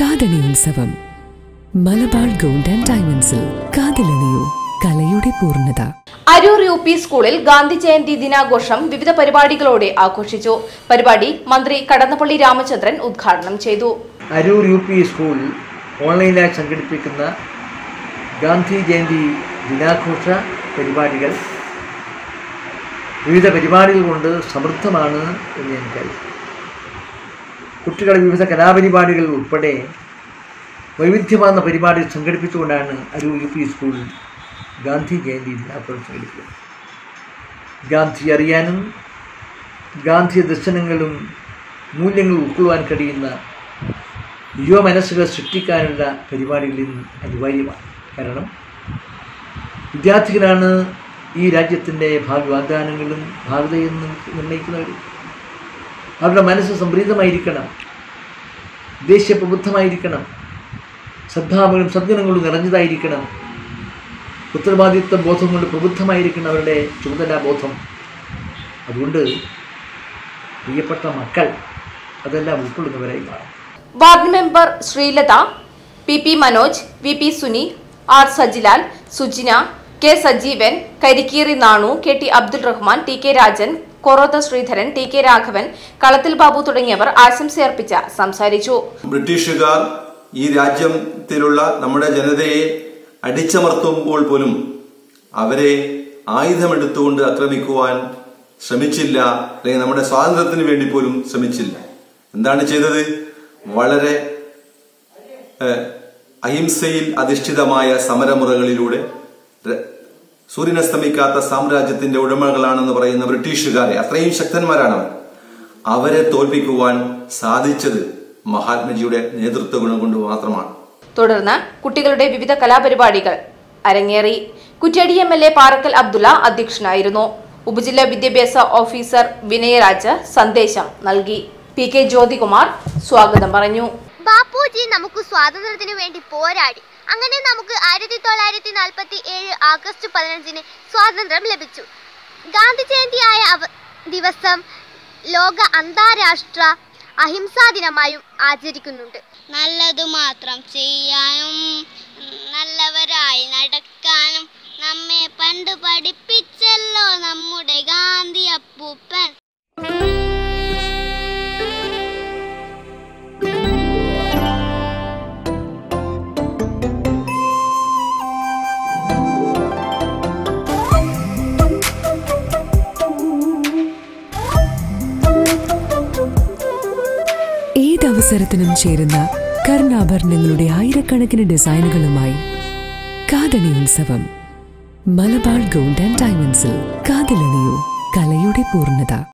കാതണി ഉത്സവം Malabar gold and ഡയമണ്ട്സിൽ കാതിലണിയൂ കലയുടെ പൂർണ്ണത അരൂർ യു പി സ്കൂളിൽ ഗാന്ധി ജയന്തി ദിനാഘോഷം വിവിധ പരിപാടികളോടെ ആഘോഷിച്ചു പരിപാടി മന്ത്രി കടന്നപ്പള്ളി രാമചന്ദ്രൻ ഉദ്ഘാടനം ചെയ്തു അരൂർ യു പി സ്കൂൾ ഓൺലൈനായി സംഘടിപ്പിക്കുന്ന ഗാന്ധി ജയന്തി ദിനാഘോഷ പരിപാടികൾ വിവിധ പരിപാടികൾ കൊണ്ട് സമൃദ്ധമാണ് എന്ന് എനിക്കറിയാം കുട്ടികളെ വിവിധ കലാപരിപാടികൾ ഉൾപ്പെടെ വൈവിധ്യമാർന്ന പരിപാടി സംഘടിപ്പിച്ചുകൊണ്ടാണ് Aroor U P school Gandhi Jayanti ദിനാഘോഷം സംഘടിപ്പിക്കുന്നത് ഗാന്ധി അറിയാനും ഗാന്ധി ദർശനങ്ങളും മൂല്യങ്ങളും ഉൾക്കൊള്ളുവാൻ കഴിയുന്ന യുവ മനസ്സുകൾ സൃഷ്ടിക്കാനുള്ള പരിപാടികളിൽ അനിവാര്യമാണ് കാരണം വിദ്യാർത്ഥികളാണ് ഈ രാജ്യത്തിൻ്റെ ഭാവി വാഗ്ദാനങ്ങളും ഭാവിതയും നിർണ്ണയിക്കുന്നവർ അവരുടെ മനസ്സ് സംപ്രീതമായിരിക്കണം ദേശീയപ്രബുദ്ധമായിരിക്കണം സദ്ഭാവങ്ങളും സദ്ഗുണങ്ങളും നിറഞ്ഞതായിരിക്കണം ഉത്തരവാദിത്വ ബോധം കൊണ്ട് പ്രബുദ്ധമായിരിക്കണം അവരുടെ ചുമതലാ ബോധം അതുകൊണ്ട് പ്രിയപ്പെട്ട മക്കൾ അതെല്ലാം ഉൾക്കൊള്ളുന്നവരായി മാറും ward member Sreelatha P P Manoj V P Suni R Sajilal Sujina K Sajeevan Karikkeeri Nanu K T Abdul Rahman T K Rajan Korotha Sreedharan T K Raghavan Kalathil Babu തുടങ്ങിയവർ ആശംസയർപ്പിച്ച് സംസാരിച്ചു ബ്രിട്ടീഷുകാർ ഈ രാജ്യത്തിലുള്ള നമ്മുടെ ജനതയെ അടിച്ചമർത്തുമ്പോൾ പോലും അവരെ ആയുധമെടുത്തുകൊണ്ട് ആക്രമിക്കുവാൻ ശ്രമിച്ചില്ല അല്ലെങ്കിൽ നമ്മുടെ സ്വാതന്ത്ര്യത്തിന് വേണ്ടി പോലും ശ്രമിച്ചില്ല എന്താണ് ചെയ്തത് വളരെ ഏഹ്, അഹിംസയിൽ അധിഷ്ഠിതമായ സമരമുറകളിലൂടെ ര- സൂര്യനസ്തമിക്കാത്ത സാമ്രാജ്യത്തിന്റെ ഉടമകളാണെന്ന് പറയുന്ന ബ്രിട്ടീഷുകാരെ അത്രയും ശക്തന്മാരാണ് അവർ അവരെ തോൽപ്പിക്കുവാൻ സാധിച്ചത് മഹാത്മജിയുടെ നേതൃത്വ ഗുണം കൊണ്ട് മാത്രമാണ് തുടർന്ന് കുട്ടികളുടെ വിവിധ കലാപരിപാടികൾ അരങ്ങേറി Kuttiadi M L A Parakkal Abdullah അധ്യക്ഷനായിരുന്നു ഉപജില്ലാ വിദ്യാഭ്യാസ ഓഫീസർ വിനയരാജ് സന്ദേശം നൽകി പി കെ ജ്യോതികുമാർ സ്വാഗതം പറഞ്ഞു ബാപ്പുജി നമുക്ക് സ്വാതന്ത്ര്യത്തിന് വേണ്ടി പോരാടി അങ്ങനെ നമുക്ക് ആയിരത്തി തൊള്ളായിരത്തി നാൽപ്പത്തി ഏഴ് ആഗസ്റ്റ് പതിനഞ്ചിന് സ്വാതന്ത്ര്യം ലഭിച്ചു ഗാന്ധി ജയന്തിയായ അവ- ദിവസം ലോക അന്താരാഷ്ട്ര അഹിംസാ ദിനമായും ആചരിക്കുന്നുണ്ട് നല്ലതു മാത്രം ചെയ്യാനും നല്ലവരായി നടക്കാനും നമ്മെ പണ്ട് പഠിപ്പിച്ചല്ലോ നമ്മുടെ ഗാന്ധി അപ്പൂപ്പൻ ഏതവസരത്തിനും ചേരുന്ന കർണാഭരണങ്ങളുടെ ആയിരക്കണക്കിന് ഡിസൈനുകളുമായി കാതണി ഉത്സവം മലബാർ ഗോൾഡ് ആൻഡ് ഡയമണ്ട്സിൽ കാതിലണിയൂ കലയുടെ പൂർണ്ണത